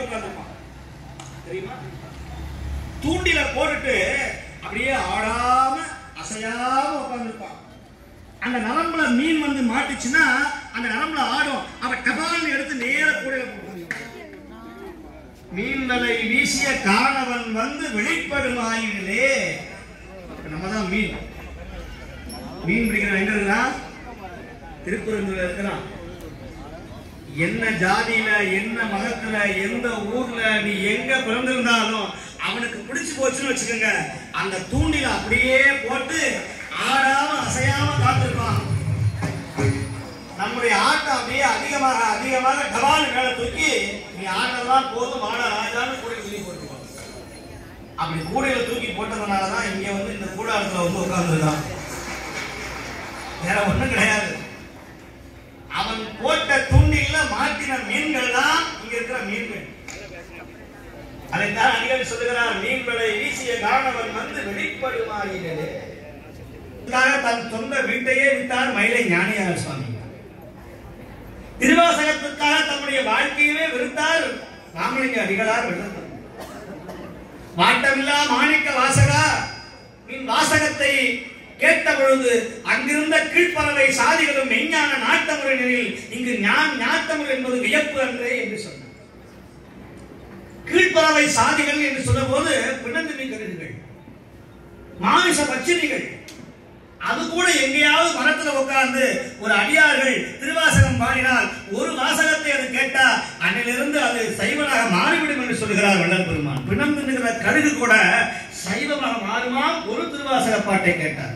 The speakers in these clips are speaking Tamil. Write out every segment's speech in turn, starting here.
உட்கார்ந்துருப்பான் தெரியுமா தூண்டில போட்டுட்டு அப்படியே ஆடாம அசையாம உட்கார்ந்துருப்பான் அந்த நரம்புல மீன் வந்து மாட்டுச்சுன்னா அந்த நரம்புல ஆடும் அவன் டபால்னு எடுத்து நேர கூடையில போட்டு மீன் வலை வீசிய காணவன் வந்து வெளிப்படுமாயிலே நம்ம தான் மீன் மீன் பிடிக்கிற எங்க இருக்கிறான் திருக்குறந்தூர்ல இருக்கிறான் என்ன ஜாதியில என்ன மதத்துல எந்த ஊர்ல நீ எங்க பிறந்திருந்தாலும் அவனுக்கு பிடிச்சு போச்சுன்னு வச்சுக்கோங்க அந்த தூண்டில அப்படியே போட்டு ஆடாம அசையாம காத்திருப்பான் நம்முடைய ஆட்டம் அப்படியே அதிகமாக அதிகமாக டபால் மேல தூக்கி நீ ஆடலாம் போதும் ஆட ராஜான்னு கூட தூக்கி போட்டுருவான் அப்படி கூடையில தூக்கி போட்டதுனால தான் இங்க வந்து இந்த கூடாரத்துல வந்து உட்கார்ந்துருக்கான் வேற ஒண்ணும் கிடையாது அவன் போட்ட தூண்டில மாட்டின மீன்கள் தான் இங்க இருக்கிற மீன்கள் அதைத்தான் அடிக்கடி சொல்லுகிறார் மீன்களை வீசிய காரணவன் வந்து வெளிப்படுமாறினே தன் சொந்த வீட்டையே விட்டார் மயிலை ஞானியார் சுவாமி திருவாசகத்திற்காக தம்முடைய வாழ்க்கையவே வெறுத்தார் ராமலிங்க அடிகளார் வெறுத்தார் வாட்டமில்லா மாணிக்க வாசகா நின் வாசகத்தை கேட்ட பொழுது அங்கிருந்த கீழ்ப்பறவை சாதிகளும் மெய்ஞான நாட்டமுறையினில் இங்கு ஞான் நாட்டமுறை என்பது வியப்பு அன்றே என்று சொன்னார் கீழ்ப்பறவை சாதிகள் என்று சொன்னபோது பிணந்தினி கருதுகள் மாமிச பச்சினிகள் அது கூட எங்கேயாவது மரத்துல உட்கார்ந்து ஒரு அடியார்கள் திருவாசகம் பாடினால் ஒரு வாசகத்தை அது கேட்டா அன்னிலிருந்து அது சைவனாக மாறிவிடும் என்று சொல்கிறார் வள்ளல் பெருமான் பிணந்து நிற்கிற கழுகு கூட சைவமாக மாறுமாம் ஒரு திருவாசக பாட்டை கேட்டார்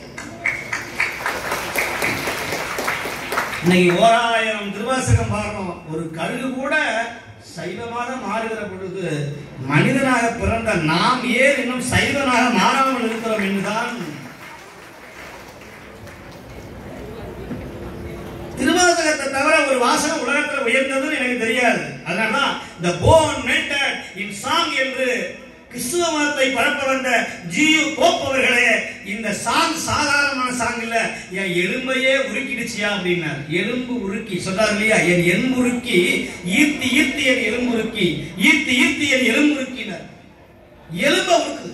இன்னைக்கு ஓராயிரம் திருவாசகம் பாடுறோம் ஒரு கழுகு கூட சைவமாக மாறுகிற பொழுது மனிதனாக பிறந்த நாம் ஏன் இன்னும் சைவனாக மாறாமல் இருக்கிறோம் என்றுதான் திருவாசகத்தை தவிர ஒரு வாசகம் உலகத்தில் உயர்ந்ததுன்னு எனக்கு தெரியாது அதனாலதான் இந்த போன் மேட்டட் இன் சாங் என்று கிறிஸ்துவ மதத்தை பரப்ப வந்த ஜியு போப் அவர்களே இந்த சாங் சாதாரணமான சாங் இல்ல என் எலும்பையே உருக்கிடுச்சியா அப்படின்னார் எலும்பு உருக்கி சொல்றாரு இல்லையா என் எலும்பு உருக்கி ஈர்த்தி ஈர்த்தி என் எலும்பு உருக்கி ஈர்த்தி ஈர்த்தி என் எலும்பு உருக்கினார் எலும்ப உருக்கு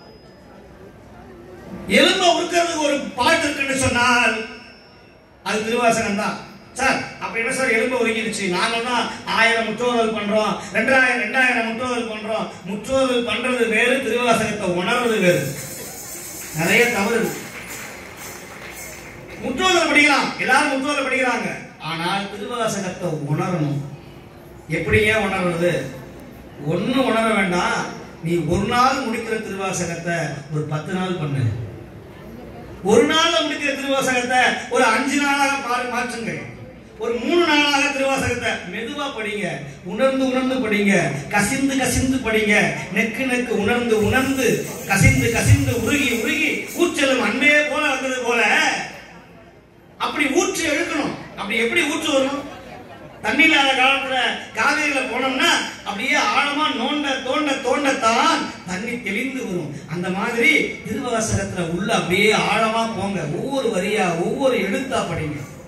எலும்ப உருக்கிறதுக்கு ஒரு பாட்டு இருக்குன்னு சொன்னால் அது திருவாசகம் தான் சார் அப்ப என்ன சார் எலும்பு ஒதுக்கிடுச்சு நாங்க தான் ஆயிரம் முற்றோதல் பண்றோம் ரெண்டாயிரம் ரெண்டாயிரம் முற்றோதல் பண்றோம் முற்றோதல் பண்றது வேறு திருவாசகத்தை உணர்வது வேறு நிறைய தவறு இருக்கு. முற்றோதல் படிக்கலாம் எல்லாரும் முற்றோதல் படிக்கிறாங்க ஆனால் திருவாசகத்தை உணரணும் எப்படி ஏன் உணர்றது ஒண்ணு உணர வேண்டாம் நீ ஒரு நாள் முடிக்கிற திருவாசகத்தை ஒரு பத்து நாள் பண்ணு ஒரு நாள்ல முடிக்கிற திருவாசகத்தை ஒரு அஞ்சு நாளாக பாரு மாற்றுங்கள் ஒரு மூணு நாளாக திருவாசகத்தை மெதுவா படிங்க உணர்ந்து உணர்ந்து படிங்க கசிந்து கசிந்து படிங்க நெக்கு நெக்கு உணர்ந்து உணர்ந்து கசிந்து கசிந்து உருகி உருகி ஊற்றலும் அன்பே போல வந்தது போல அப்படி ஊற்றி எழுக்கணும் அப்படி எப்படி ஊற்று வரும் தண்ணி இல்லாத காலத்துல காவேரியில போனோம்னா அப்படியே ஆழமா நோண்ட தோண்ட தோண்டத்தான் தண்ணி தெளிந்து வரும் அந்த மாதிரி திருவாசகத்துல உள்ள அப்படியே ஆழமா போங்க ஒவ்வொரு வரியா ஒவ்வொரு எழுத்தா படிங்க